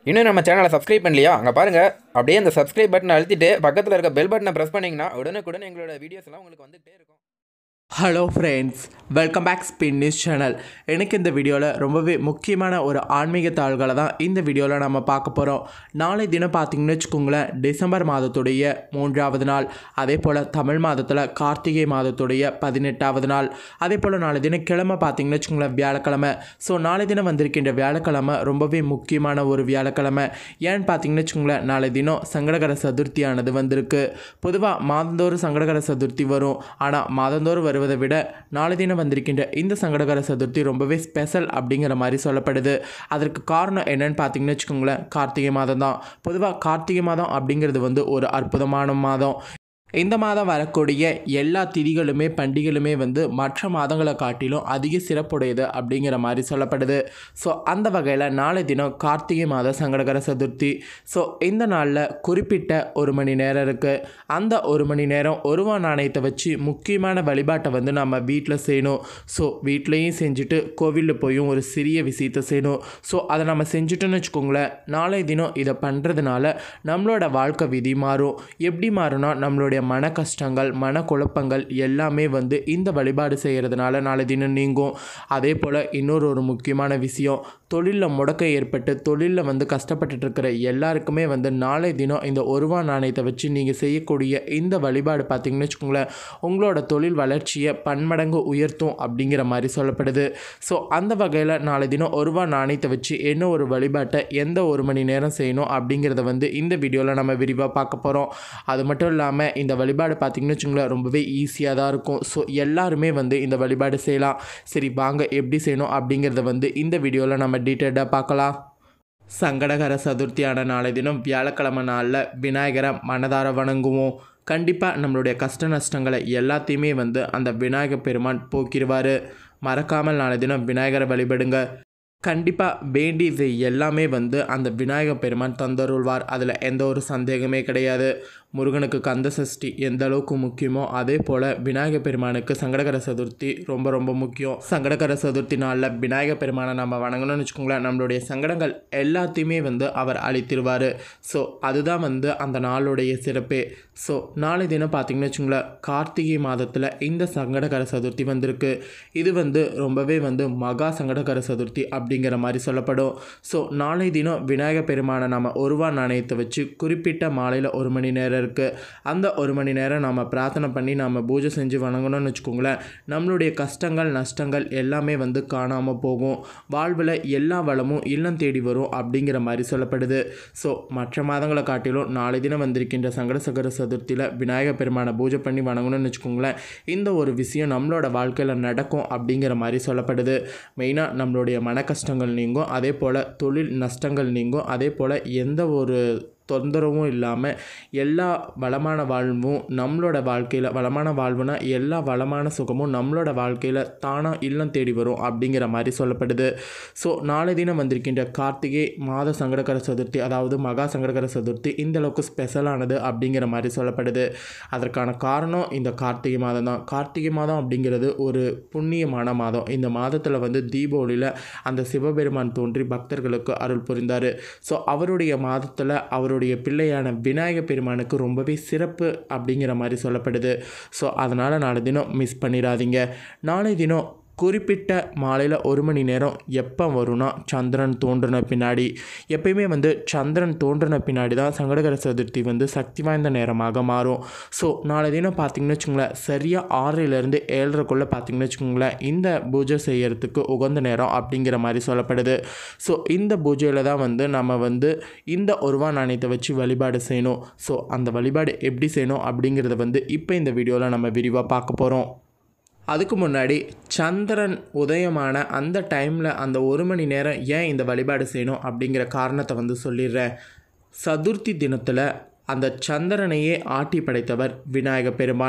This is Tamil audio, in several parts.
இன்னும் நம்ம சேனலை சப்ஸ்கிரைப் பண்ணலையா அங்கே பாருங்கள் அப்படியே அந்த சப்ஸ்கிரைப் பட்டனை அழுத்திட்டு பக்கத்தில் இருக்க பெல் பட்டனை ப்ரெஸ் பண்ணிங்கன்னா உடனுக்குடன் எங்களோட வீடியோஸ் எல்லாம் உங்களுக்கு வந்துகிட்டே இருக்கும் hello friends welcome back spin news channel எனக்கு இந்த வீடியோவில் ரொம்பவே முக்கியமான ஒரு ஆன்மீக தாள்களை தான் இந்த வீடியோவில் நம்ம பார்க்க போகிறோம் நாளை தினம் பார்த்தீங்கன்னு வச்சுக்கோங்களேன் டிசம்பர் மாதத்துடைய மூன்றாவது நாள் அதே போல் தமிழ் மாதத்தில் கார்த்திகை மாதத்துடைய பதினெட்டாவது நாள் அதே போல் நாளை தினம் கிழமை பார்த்தீங்கன்னு வச்சுக்கோங்களேன் வியாழக்கிழமை ஸோ நாளை தினம் வந்திருக்கின்ற வியாழக்கிழமை ரொம்பவே முக்கியமான ஒரு வியாழக்கிழமை ஏன்னு பார்த்தீங்கன்னு வச்சுக்கோங்களேன் நாளை தினம் சங்கடகர சதுர்த்தியானது வந்திருக்கு பொதுவாக மாதந்தோறும் சங்கடகர சதுர்த்தி வரும் ஆனால் மாதந்தோறும் வருவதை விட நாளை தினம் வந்திருக்கின்ற இந்த சங்கடகர சதுர்த்தி ரொம்பவே ஸ்பெஷல் அப்படிங்கிற மாதிரி சொல்லப்படுது அதற்கு காரணம் என்னன்னு பார்த்தீங்கன்னு வச்சுக்கோங்களேன் கார்த்திகை மாதம் தான் பொதுவாக கார்த்திகை மாதம் அப்படிங்கிறது வந்து ஒரு அற்புதமான மாதம் இந்த மாதம் வரக்கூடிய எல்லா திதிகளுமே பண்டிகைகளுமே வந்து மற்ற மாதங்களை காட்டிலும் அதிக சிறப்புடையது அப்படிங்கிற மாதிரி சொல்லப்படுது ஸோ அந்த வகையில் நாளை தினம் கார்த்திகை மாத சங்கடகர சதுர்த்தி ஸோ இந்த நாளில் குறிப்பிட்ட ஒரு மணி நேரம் இருக்குது அந்த ஒரு மணி நேரம் ஒருவா நாணயத்தை வச்சு முக்கியமான வழிபாட்டை வந்து நம்ம வீட்டில் செய்யணும் ஸோ வீட்லேயும் செஞ்சுட்டு கோவிலில் போயும் ஒரு சிறிய விஷயத்தை செய்யணும் ஸோ அதை நம்ம செஞ்சுட்டோன்னு வச்சுக்கோங்களேன் நாளை தினம் இதை பண்ணுறதுனால நம்மளோட வாழ்க்கை விதி மாறும் எப்படி மாறும்னா நம்மளுடைய மன கஷ்டங்கள் மன குழப்பங்கள் எல்லாமே வந்து இந்த வழிபாடு செய்கிறதுனால நாளை தினம் நீங்கும் அதே போல் இன்னொரு ஒரு முக்கியமான விஷயம் தொழிலில் முடக்கம் ஏற்பட்டு தொழிலில் வந்து கஷ்டப்பட்டுட்டு இருக்கிற எல்லாருக்குமே வந்து நாளை தினம் இந்த ஒருவா நாணயத்தை வச்சு நீங்கள் செய்யக்கூடிய இந்த வழிபாடு பார்த்தீங்கன்னு வச்சுக்கோங்களேன் உங்களோட தொழில் வளர்ச்சியை பன்மடங்கு உயர்த்தும் அப்படிங்கிற மாதிரி சொல்லப்படுது ஸோ அந்த வகையில் நாளை தினம் ஒருவா நாணயத்தை வச்சு என்ன ஒரு வழிபாட்டை எந்த ஒரு மணி நேரம் செய்யணும் அப்படிங்கிறத வந்து இந்த வீடியோவில் நம்ம விரிவாக பார்க்க போகிறோம் அது மட்டும் இல்லாமல் இந்த வழிபாடு பார்த்திங்கன்னு வச்சுங்களேன் ரொம்பவே ஈஸியாக தான் இருக்கும் ஸோ எல்லாருமே வந்து இந்த வழிபாடு செய்யலாம் சரி வாங்க எப்படி செய்யணும் அப்படிங்கிறத வந்து இந்த வீடியோவில் நம்ம டீட்டெயில்டாக பார்க்கலாம் சங்கடகர சதுர்த்தியான நாளை தினம் வியாழக்கிழமை நாளில் விநாயகரை மனதார வணங்குவோம் கண்டிப்பாக நம்மளுடைய கஷ்ட நஷ்டங்களை எல்லாத்தையுமே வந்து அந்த விநாயகர் பெருமான் போக்கிடுவார் மறக்காமல் நாளை தினம் விநாயகரை வழிபடுங்க கண்டிப்பாக வேண்டியது எல்லாமே வந்து அந்த விநாயகர் பெருமான் தந்தருள்வார் அதில் எந்த ஒரு சந்தேகமே கிடையாது முருகனுக்கு கந்த சஷ்டி எந்த அளவுக்கு முக்கியமோ அதே போல் விநாயகர் பெருமானுக்கு சங்கடகர சதுர்த்தி ரொம்ப ரொம்ப முக்கியம் சங்கடகர சதுர்த்தி நாளில் விநாயகர் பெருமானை நம்ம வணங்கணும்னு வச்சுக்கோங்களேன் நம்மளுடைய சங்கடங்கள் எல்லாத்தையுமே வந்து அவர் அழித்திருவார் ஸோ அதுதான் வந்து அந்த நாளுடைய சிறப்பே ஸோ நாளை தினம் பார்த்திங்கன்னு வச்சுங்களேன் கார்த்திகை மாதத்தில் இந்த சங்கடகர சதுர்த்தி வந்திருக்கு இது வந்து ரொம்பவே வந்து மகா சங்கடகர சதுர்த்தி அப்படிங்கிற மாதிரி சொல்லப்படும் ஸோ நாளை தினம் விநாயகர் பெருமானை நம்ம ஒருவா நாணயத்தை வச்சு குறிப்பிட்ட மாலையில் ஒரு மணி நேரம் இருக்குது அந்த ஒரு மணி நேரம் நம்ம பிரார்த்தனை பண்ணி நம்ம பூஜை செஞ்சு வணங்கணும்னு வச்சுக்கோங்களேன் நம்மளுடைய கஷ்டங்கள் நஷ்டங்கள் எல்லாமே வந்து காணாமல் போகும் வாழ்வில் எல்லா வளமும் இல்லம் தேடி வரும் அப்படிங்கிற மாதிரி சொல்லப்படுது ஸோ மற்ற மாதங்களை காட்டிலும் நாளை தினம் வந்திருக்கின்ற சங்கட சகர சதுர்த்தியில் விநாயகர் பெருமானை பூஜை பண்ணி வணங்கணும்னு வச்சுக்கோங்களேன் இந்த ஒரு விஷயம் நம்மளோட வாழ்க்கையில் நடக்கும் அப்படிங்கிற மாதிரி சொல்லப்படுது மெயினாக நம்மளுடைய மன கஷ்டங்கள் நீங்கும் அதே போல் தொழில் நஷ்டங்கள் நீங்கும் அதே போல் எந்த ஒரு தொந்தரவும் இல்லாமல் எல்லா வளமான வாழ்வும் நம்மளோட வாழ்க்கையில் வளமான வாழ்வுனா எல்லா வளமான சுகமும் நம்மளோட வாழ்க்கையில் தானாக இல்லம் தேடி வரும் அப்படிங்கிற மாதிரி சொல்லப்படுது ஸோ நாளை தினம் வந்திருக்கின்ற கார்த்திகை மாத சங்கடகர சதுர்த்தி அதாவது மகா சங்கடகர சதுர்த்தி இந்த அளவுக்கு ஸ்பெஷலானது அப்படிங்கிற மாதிரி சொல்லப்படுது அதற்கான காரணம் இந்த கார்த்திகை மாதம் தான் கார்த்திகை மாதம் அப்படிங்கிறது ஒரு புண்ணியமான மாதம் இந்த மாதத்தில் வந்து தீபாவளியில் அந்த சிவபெருமான் தோன்றி பக்தர்களுக்கு அருள் புரிந்தார் ஸோ அவருடைய மாதத்தில் அவர் அவருடைய பிள்ளையான விநாயகர் பெருமானுக்கு ரொம்பவே சிறப்பு அப்படிங்கிற மாதிரி சொல்லப்படுது ஸோ அதனால் நாளை தினம் மிஸ் பண்ணிடாதீங்க நாளை தினம் குறிப்பிட்ட மாலையில் ஒரு மணி நேரம் எப்போ வரும்னா சந்திரன் தோன்றின பின்னாடி எப்பயுமே வந்து சந்திரன் தோன்றின பின்னாடி தான் சங்கடகர சதுர்த்தி வந்து சக்தி வாய்ந்த நேரமாக மாறும் ஸோ நாளை தினம் பார்த்திங்கன்னு வச்சுக்கோங்களேன் சரியாக ஆறிலிருந்து ஏழரைக்குள்ளே பார்த்திங்கன்னு வச்சுக்கோங்களேன் இந்த பூஜை செய்யறதுக்கு உகந்த நேரம் அப்படிங்கிற மாதிரி சொல்லப்படுது ஸோ இந்த பூஜையில் தான் வந்து நம்ம வந்து இந்த ஒருவா நாணயத்தை வச்சு வழிபாடு செய்யணும் ஸோ அந்த வழிபாடு எப்படி செய்யணும் அப்படிங்கிறத வந்து இப்போ இந்த வீடியோவில் நம்ம விரிவாக பார்க்க போகிறோம் அதுக்கு முன்னாடி சந்திரன் உதயமான அந்த டைமில் அந்த ஒரு மணி நேரம் ஏன் இந்த வழிபாடு செய்யணும் அப்படிங்கிற காரணத்தை வந்து சொல்லிடுறேன் சதுர்த்தி தினத்தில் அந்த சந்திரனையே ஆட்டி படைத்தவர் விநாயக பெருமான்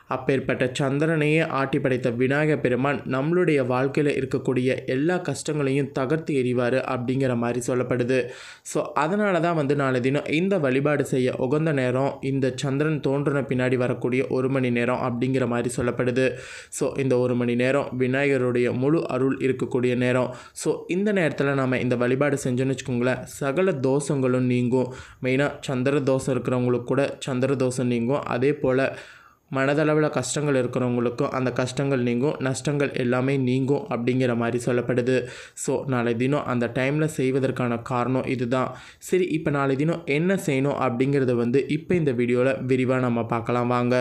அப்பேற்பட்ட சந்திரனையே ஆட்டி படைத்த விநாயகர் பெருமான் நம்மளுடைய வாழ்க்கையில் இருக்கக்கூடிய எல்லா கஷ்டங்களையும் தகர்த்து எறிவார் அப்படிங்கிற மாதிரி சொல்லப்படுது ஸோ அதனால தான் வந்து நாளை தினம் இந்த வழிபாடு செய்ய உகந்த நேரம் இந்த சந்திரன் தோன்றின பின்னாடி வரக்கூடிய ஒரு மணி நேரம் அப்படிங்கிற மாதிரி சொல்லப்படுது ஸோ இந்த ஒரு மணி நேரம் விநாயகருடைய முழு அருள் இருக்கக்கூடிய நேரம் ஸோ இந்த நேரத்தில் நம்ம இந்த வழிபாடு செஞ்சோன்னு வச்சுக்கோங்களேன் சகல தோஷங்களும் நீங்கும் மெயினாக சந்திர தோஷம் இருக்கிறவங்களுக்கு கூட சந்திர தோஷம் நீங்கும் அதே போல் மனதளவில் கஷ்டங்கள் இருக்கிறவங்களுக்கும் அந்த கஷ்டங்கள் நீங்கும் நஷ்டங்கள் எல்லாமே நீங்கும் அப்படிங்கிற மாதிரி சொல்லப்படுது ஸோ நாளை தினம் அந்த டைமில் செய்வதற்கான காரணம் இதுதான் சரி இப்போ நாளை தினம் என்ன செய்யணும் அப்படிங்கிறத வந்து இப்போ இந்த வீடியோவில் விரிவாக நம்ம பார்க்கலாம் வாங்க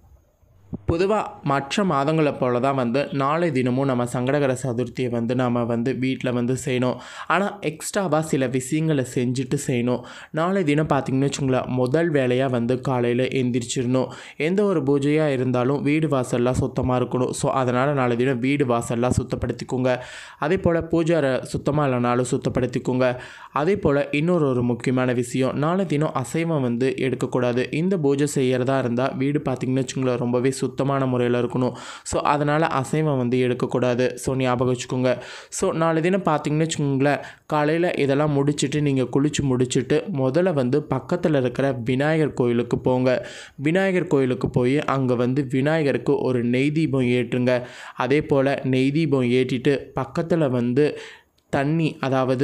பொதுவாக மற்ற மாதங்களை போல தான் வந்து நாளை தினமும் நம்ம சங்கடகர சதுர்த்தியை வந்து நம்ம வந்து வீட்டில் வந்து செய்யணும் ஆனால் எக்ஸ்ட்ராவாக சில விஷயங்களை செஞ்சுட்டு செய்யணும் நாளை தினம் பார்த்திங்கன்னு வச்சுங்களேன் முதல் வேலையாக வந்து காலையில் எந்திரிச்சிடணும் எந்த ஒரு பூஜையாக இருந்தாலும் வீடு வாசல்லாம் சுத்தமாக இருக்கணும் ஸோ அதனால் நாளை தினம் வீடு வாசல்லாம் சுத்தப்படுத்திக்கோங்க அதே போல் பூஜை அறை சுத்தமாக இல்லைனாலும் சுத்தப்படுத்திக்கோங்க அதே போல் இன்னொரு ஒரு முக்கியமான விஷயம் நாளை தினம் அசைவம் வந்து எடுக்கக்கூடாது இந்த பூஜை செய்கிறதா இருந்தால் வீடு பார்த்திங்கன்னு வச்சுங்களேன் ரொம்பவே சுத்தமான முறையில் இருக்கணும் ஸோ அதனால் அசைவம் வந்து எடுக்கக்கூடாது ஸோ ஞாபகம் வச்சுக்கோங்க ஸோ நாளை தினம் பார்த்திங்கன்னு வச்சுக்கோங்களேன் காலையில் இதெல்லாம் முடிச்சுட்டு நீங்கள் குளித்து முடிச்சுட்டு முதல்ல வந்து பக்கத்தில் இருக்கிற விநாயகர் கோயிலுக்கு போங்க விநாயகர் கோயிலுக்கு போய் அங்கே வந்து விநாயகருக்கு ஒரு நெய் தீபம் ஏற்றுங்க அதே போல் நெய் தீபம் ஏற்றிட்டு பக்கத்தில் வந்து தண்ணி அதாவது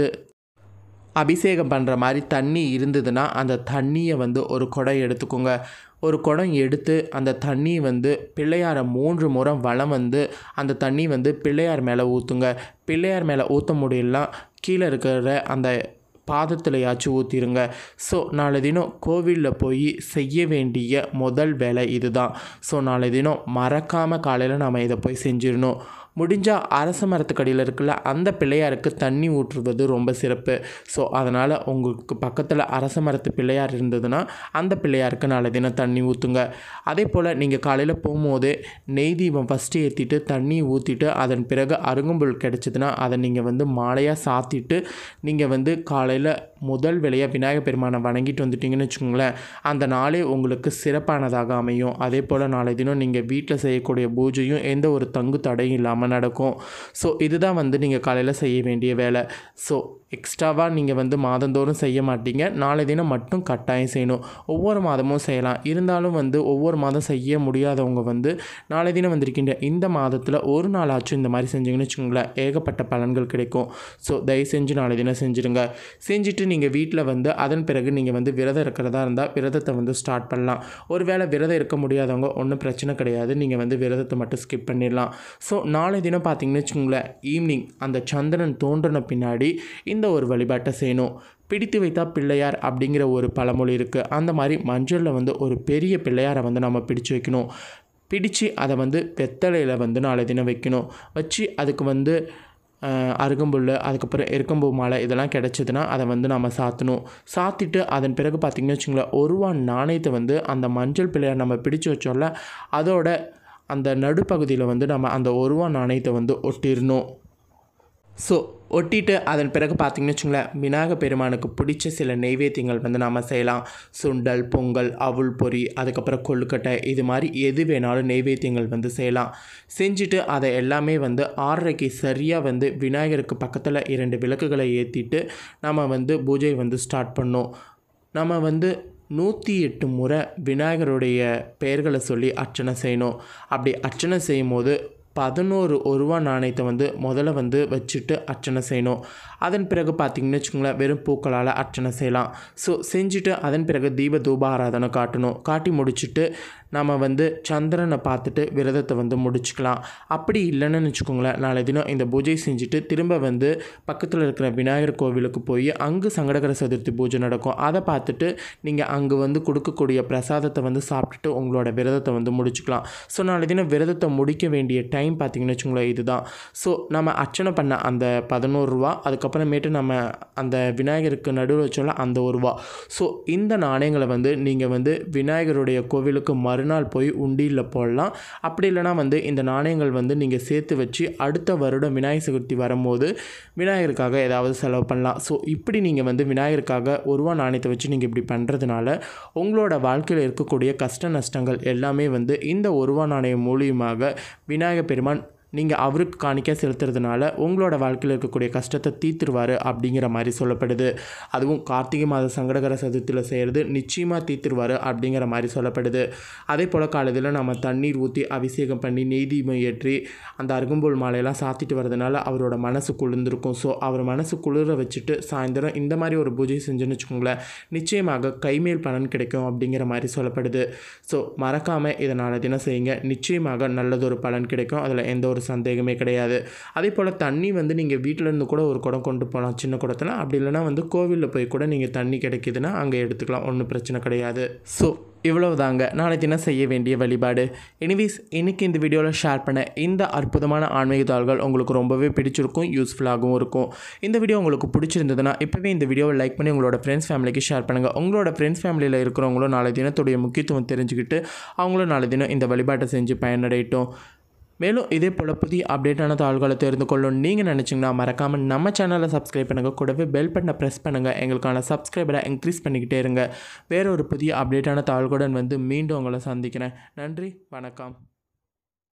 அபிஷேகம் பண்ணுற மாதிரி தண்ணி இருந்ததுன்னா அந்த தண்ணியை வந்து ஒரு குடம் எடுத்துக்கோங்க ஒரு குடம் எடுத்து அந்த தண்ணி வந்து பிள்ளையாரை மூன்று முறை வளம் வந்து அந்த தண்ணி வந்து பிள்ளையார் மேலே ஊற்றுங்க பிள்ளையார் மேலே ஊற்ற முடியலாம் கீழே இருக்கிற அந்த பாதத்திலையாச்சும் ஊற்றிருங்க ஸோ நாளை தினம் கோவிலில் போய் செய்ய வேண்டிய முதல் வேலை இதுதான் ஸோ நாளை தினம் மறக்காமல் காலையில் நாம் இதை போய் செஞ்சிடணும் முடிஞ்சால் அரச மரத்துக்கடியில் இருக்குல்ல அந்த பிள்ளையாருக்கு தண்ணி ஊற்றுவது ரொம்ப சிறப்பு ஸோ அதனால் உங்களுக்கு பக்கத்தில் அரச மரத்து பிள்ளையார் இருந்ததுன்னா அந்த பிள்ளையாருக்கு நாளை தினம் தண்ணி ஊற்றுங்க அதே போல் நீங்கள் காலையில் போகும்போது நெய் தீபம் ஃபஸ்ட்டு ஏற்றிட்டு தண்ணி ஊற்றிட்டு அதன் பிறகு அருகம்புல் கிடச்சிதுன்னா அதை நீங்கள் வந்து மாலையாக சாத்திட்டு நீங்கள் வந்து காலையில் முதல் வேலையாக விநாயகர் பெருமானை வணங்கிட்டு வந்துட்டீங்கன்னு வச்சுக்கோங்களேன் அந்த நாளே உங்களுக்கு சிறப்பானதாக அமையும் அதே போல் நாளை தினம் நீங்கள் வீட்டில் செய்யக்கூடிய பூஜையும் எந்த ஒரு தங்கு தடையும் இல்லாமல் நடக்கும் ஸோ இதுதான் வந்து நீங்கள் காலையில் செய்ய வேண்டிய வேலை ஸோ எக்ஸ்ட்ராவாக நீங்கள் வந்து மாதந்தோறும் செய்ய மாட்டீங்க நாளை தினம் மட்டும் கட்டாயம் செய்யணும் ஒவ்வொரு மாதமும் செய்யலாம் இருந்தாலும் வந்து ஒவ்வொரு மாதம் செய்ய முடியாதவங்க வந்து நாளை தினம் வந்திருக்கின்ற இந்த மாதத்தில் ஒரு நாளாச்சும் இந்த மாதிரி செஞ்சீங்கன்னு வச்சுக்கோங்களேன் ஏகப்பட்ட பலன்கள் கிடைக்கும் ஸோ தயவு செஞ்சு நாளை தினம் செஞ்சுடுங்க செஞ்சுட்டு நீங்கள் வீட்டில் வந்து அதன் பிறகு நீங்கள் வந்து விரதம் இருக்கிறதா இருந்தால் விரதத்தை வந்து ஸ்டார்ட் பண்ணலாம் ஒருவேளை விரதம் இருக்க முடியாதவங்க ஒன்றும் பிரச்சனை கிடையாது நீங்கள் வந்து விரதத்தை மட்டும் ஸ்கிப் பண்ணிடலாம் ஸோ நாளை தினம் பார்த்தீங்கன்னு வச்சுக்கோங்களேன் ஈவினிங் அந்த சந்திரன் தோன்றின பின்னாடி இந்த ஒரு வழிபாட்டை செய்யணும் பிடித்து வைத்தா பிள்ளையார் அப்படிங்கிற ஒரு பழமொழி இருக்குது அந்த மாதிரி மஞ்சளில் வந்து ஒரு பெரிய பிள்ளையாரை வந்து நம்ம பிடிச்சு வைக்கணும் பிடிச்சு அதை வந்து வெத்தலையில் வந்து நாளை தினம் வைக்கணும் வச்சு அதுக்கு வந்து அஹ், அருகம்புல் அதுக்கப்புறம் எருக்கம்பூ மாலை இதெல்லாம் கிடச்சிதுன்னா அதை வந்து நம்ம சாத்தணும் சாத்திட்டு அதன் பிறகு பார்த்திங்கன்னு வச்சுங்களேன் ஒரு ரூபா நாணயத்தை வந்து அந்த மஞ்சள் பிள்ளையார் நம்ம பிடிச்சு வச்சோம்ல அதோட அந்த நடுப்பகுதியில் வந்து நம்ம அந்த ஒரு ரூபா நாணயத்தை வந்து ஒட்டிடணும் ஸோ ஒட்டிட்டு அதன் பிறகு பார்த்திங்கன்னு வச்சுங்களேன் விநாயகர் பெருமானுக்கு பிடிச்ச சில நெய்வேத்தியங்கள் வந்து நாம் செய்யலாம் சுண்டல் பொங்கல் அவுள் பொரி அதுக்கப்புறம் கொழுக்கட்டை இது மாதிரி எது வேணாலும் நெய்வேத்தியங்கள் வந்து செய்யலாம் செஞ்சுட்டு அதை எல்லாமே வந்து ஆறரைக்கு சரியாக வந்து விநாயகருக்கு பக்கத்தில் இரண்டு விளக்குகளை ஏற்றிட்டு நம்ம வந்து பூஜை வந்து ஸ்டார்ட் பண்ணோம் நம்ம வந்து நூற்றி எட்டு முறை விநாயகருடைய பெயர்களை சொல்லி அர்ச்சனை செய்யணும் அப்படி அர்ச்சனை செய்யும் போது பதினோரு ஒரு ரூபா நாணயத்தை வந்து முதல்ல வந்து வச்சுட்டு அர்ச்சனை செய்யணும் அதன் பிறகு பார்த்திங்கன்னு வச்சுக்கோங்களேன் வெறும் பூக்களால் அர்ச்சனை செய்யலாம் ஸோ செஞ்சுட்டு அதன் பிறகு தீப தூப ஆராதனை காட்டணும் காட்டி முடிச்சுட்டு நம்ம வந்து சந்திரனை பார்த்துட்டு விரதத்தை வந்து முடிச்சுக்கலாம் அப்படி இல்லைன்னு வச்சுக்கோங்களேன் நாளை தினம் இந்த பூஜை செஞ்சுட்டு திரும்ப வந்து பக்கத்தில் இருக்கிற விநாயகர் கோவிலுக்கு போய் அங்கு சங்கடகர சதுர்த்தி பூஜை நடக்கும் அதை பார்த்துட்டு நீங்கள் அங்கே வந்து கொடுக்கக்கூடிய பிரசாதத்தை வந்து சாப்பிட்டுட்டு உங்களோட விரதத்தை வந்து முடிச்சுக்கலாம் ஸோ நாளை தினம் விரதத்தை முடிக்க வேண்டிய டைம் பார்த்தீங்கன்னு வச்சுங்களேன் இதுதான் ஸோ நம்ம அர்ச்சனை பண்ண அந்த பதினோரு ரூபா அதுக்கப்புறமேட்டு நம்ம அந்த விநாயகருக்கு நடுவில் வச்சோம்ல அந்த ஒரு ரூபா ஸோ இந்த நாணயங்களை வந்து நீங்கள் வந்து விநாயகருடைய கோவிலுக்கு மறுநாள் போய் உண்டியில் போடலாம் அப்படி இல்லைனா வந்து இந்த நாணயங்கள் வந்து நீங்கள் சேர்த்து வச்சு அடுத்த வருடம் விநாயகர் சதுர்த்தி வரும்போது விநாயகருக்காக ஏதாவது செலவு பண்ணலாம் ஸோ இப்படி நீங்கள் வந்து விநாயகருக்காக ஒரு ரூபா நாணயத்தை வச்சு நீங்கள் இப்படி பண்ணுறதுனால உங்களோட வாழ்க்கையில் இருக்கக்கூடிய கஷ்ட நஷ்டங்கள் எல்லாமே வந்து இந்த ஒரு ரூபா நாணயம் மூலியமாக விநாயகர் பெருமான் நீங்கள் அவருக்கு காணிக்க செலுத்துறதுனால உங்களோட வாழ்க்கையில் இருக்கக்கூடிய கஷ்டத்தை தீர்த்துருவார் அப்படிங்கிற மாதிரி சொல்லப்படுது அதுவும் கார்த்திகை மாத சங்கடகர சதுர்த்தியில் செய்கிறது நிச்சயமாக தீர்த்துருவார் அப்படிங்கிற மாதிரி சொல்லப்படுது அதே போல் காலையில் நம்ம தண்ணீர் ஊற்றி அபிஷேகம் பண்ணி நெய் தீபம் ஏற்றி அந்த அருகம்புல் மாலையெல்லாம் சாத்திட்டு வரதுனால அவரோட மனசு குளிர்ந்திருக்கும் ஸோ அவர் மனசு குளிர வச்சுட்டு சாயந்தரம் இந்த மாதிரி ஒரு பூஜை செஞ்சுன்னு வச்சுக்கோங்களேன் நிச்சயமாக கைமேல் பலன் கிடைக்கும் அப்படிங்கிற மாதிரி சொல்லப்படுது ஸோ மறக்காமல் இதை நாளை தினம் செய்யுங்க நிச்சயமாக நல்லதொரு பலன் கிடைக்கும் அதில் எந்த ஒரு சந்தேகமே கிடையாது அதே போல் தண்ணி வந்து நீங்கள் வீட்டில் இருந்து கூட ஒரு குடம் கொண்டு போகலாம் சின்ன குடத்தில் அப்படி இல்லைனா வந்து கோவிலில் போய் கூட நீங்கள் தண்ணி கிடைக்குதுன்னா அங்கே எடுத்துக்கலாம் ஒன்றும் பிரச்சனை கிடையாது ஸோ இவ்வளவுதாங்க நாளை தினம் செய்ய வேண்டிய வழிபாடு எனிவேஸ் இன்னைக்கு இந்த வீடியோவில் ஷேர் பண்ண இந்த அற்புதமான ஆன்மீக தாள்கள் உங்களுக்கு ரொம்பவே பிடிச்சிருக்கும் யூஸ்ஃபுல்லாகவும் இருக்கும் இந்த வீடியோ உங்களுக்கு பிடிச்சிருந்ததுன்னா இப்போவே இந்த வீடியோவை லைக் பண்ணி உங்களோட ஃப்ரெண்ட்ஸ் ஃபேமிலிக்கு ஷேர் பண்ணுங்கள் உங்களோட ஃப்ரெண்ட்ஸ் ஃபேமிலியில் இருக்கிறவங்களும் நாளை தினத்துடைய முக்கியத்துவம் தெரிஞ்சுக்கிட்டு அவங்களும் நாளை தினம் இந்த வழிபாட்டை செஞ்சு பயனடையட்டும் மேலும் இதே போல் புதிய அப்டேட்டான தாள்களை தெரிந்து கொள்ளணும் நீங்கள் நினச்சிங்கன்னா மறக்காமல் நம்ம சேனலை சப்ஸ்கிரைப் பண்ணுங்கள் கூடவே பெல் பட்டனை ப்ரெஸ் பண்ணுங்கள் எங்களுக்கான சப்ஸ்கிரைபரை இன்க்ரீஸ் பண்ணிக்கிட்டே இருங்க வேற ஒரு புதிய அப்டேட்டான தாள்களுடன் வந்து மீண்டும் உங்களை சந்திக்கிறேன் நன்றி வணக்கம்